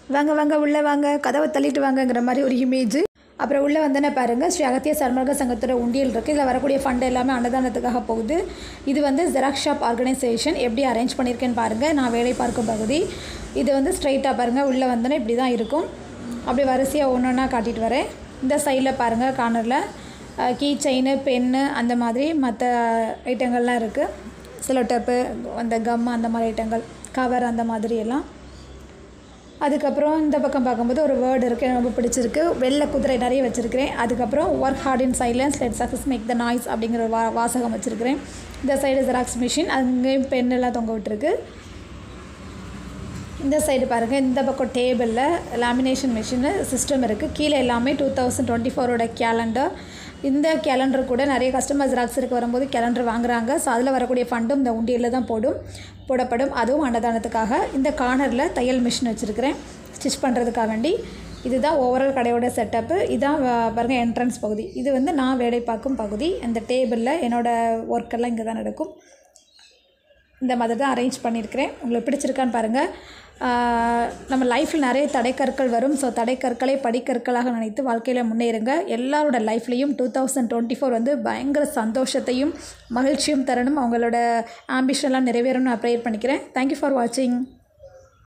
வாங்க வாங்க உள்ளே வாங்க கதவை தள்ளிட்டு வாங்கங்கிற மாதிரி ஒரு இமேஜ் அப்புறம் உள்ளே வந்தோன்னே பாருங்கள் ஸ்ரீ அகத்திய சர்மக சங்கத்தோட உண்டியல் இருக்குது இதில் வரக்கூடிய ஃபண்ட் எல்லாமே அன்னதானத்துக்காக போகுது இது வந்து ஜெராக்ஸ் ஷாப் ஆர்கனைசேஷன் எப்படி அரேஞ்ச் பண்ணியிருக்கேன்னு பாருங்கள் நான் வேலை பார்க்கும் பகுதி இது வந்து ஸ்ட்ரைட்டாக பாருங்கள் உள்ளே வந்தோன்னே இப்படி தான் இருக்கும் அப்படி வரிசையாக ஒன்று ஒன்றா காட்டிட்டு வரேன் இந்த சைடில் பாருங்கள் கார்னரில் கீ செயின் பென்னு அந்த மாதிரி மற்ற ஐட்டங்கள்லாம் இருக்குது சில டப்பு அந்த கம் அந்த மாதிரி ஐட்டங்கள் கவர் அந்த மாதிரி எல்லாம் அதுக்கப்புறம் இந்த பக்கம் பார்க்கும்போது ஒரு வேர்டு இருக்குது எனக்கு ரொம்ப பிடிச்சிருக்கு வெள்ளை குதிரை நிறைய வச்சுருக்கிறேன் அதுக்கப்புறம் work hard in silence let success make the noise அப்படிங்கிற ஒரு வா வாசகம் வச்சுருக்கிறேன் இந்த சைடு ஜெராக்ஸ் மிஷின் அங்கேயும் பென் எல்லாம் தொங்க விட்டுருக்கு இந்த சைடு பாருங்கள் இந்த பக்கம் டேபிளில் லேமினேஷன் மிஷினு சிஸ்டம் இருக்குது கீழே எல்லாமே டூ தௌசண்ட் டுவெண்ட்டி ஃபோரோட கேலண்டர் இந்த கேலண்டர் கூட நிறைய கஸ்டமர் ஜெராக்ஸருக்கு வரும்போது கேலண்டர் வாங்குறாங்க ஸோ அதில் வரக்கூடிய ஃபண்டும் இந்த உண்டியலில் தான் போடும் போடப்படும் அதுவும் அன்னதானத்துக்காக இந்த கார்னரில் தையல் மிஷின் வச்சுருக்கிறேன் ஸ்டிச் பண்ணுறதுக்காக வேண்டி இதுதான் ஓவரால் கடையோட செட்டப்பு இதுதான் வ- பாருங்க என்ட்ரன்ஸ் பகுதி இது வந்து நான் வேலை பார்க்கும் பகுதி இந்த டேபிளில் என்னோடய ஒர்க்கெல்லாம் இங்கே தான் நடக்கும் இந்த மாதிரி தான் அரேஞ்ச் பண்ணியிருக்கிறேன் உங்களுக்கு பிடிச்சிருக்கான்னு பாருங்கள் ஆஹ் நம்ம லைஃப்பில் நிறைய தடைக்கற்கள் வரும் ஸோ தடைக்கற்களை படிக்கற்களாக நினைத்து வாழ்க்கையில் முன்னேறுங்க எல்லாரோட லைஃப்லேயும் டூ தௌசண்ட் டுவெண்ட்டி ஃபோர் வந்து பயங்கர சந்தோஷத்தையும் மகிழ்ச்சியும் தரணும் அவங்களோட ஆம்பிஷன்லாம் நிறைவேறணும்னு நான் ப்ரேயர் பண்ணிக்கிறேன் தேங்க்யூ ஃபார் வாட்சிங்